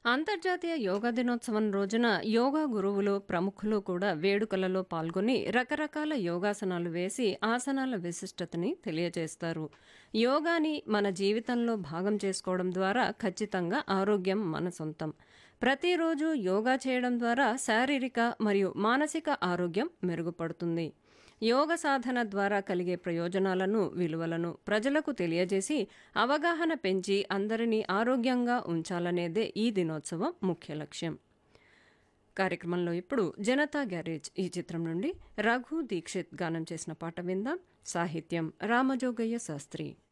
అంతర్జాతీయ యోగా దినోత్సవం రోజున యోగా గురువులు ప్రముఖులు కూడా వేడుకలలో పాల్గొని రకరకాల యోగాసనాలు వేసి ఆసనాల విశిష్టతని తెలియజేస్తారు యోగాని మన జీవితంలో భాగం చేసుకోవడం ద్వారా ఖచ్చితంగా ఆరోగ్యం మన సొంతం ప్రతిరోజు యోగా చేయడం ద్వారా శారీరక మరియు మానసిక ఆరోగ్యం మెరుగుపడుతుంది యోగ సాధన ద్వారా కలిగే ప్రయోజనాలను విలువలను ప్రజలకు తెలియజేసి అవగాహన పెంచి అందరినీ ఆరోగ్యంగా ఉంచాలనేదే ఈ దినోత్సవం ముఖ్య లక్ష్యం కార్యక్రమంలో ఇప్పుడు జనతా గ్యారేజ్ ఈ చిత్రం నుండి రఘు దీక్షిత్ గానం చేసిన పాట విందాం సాహిత్యం రామజోగయ్య శాస్త్రి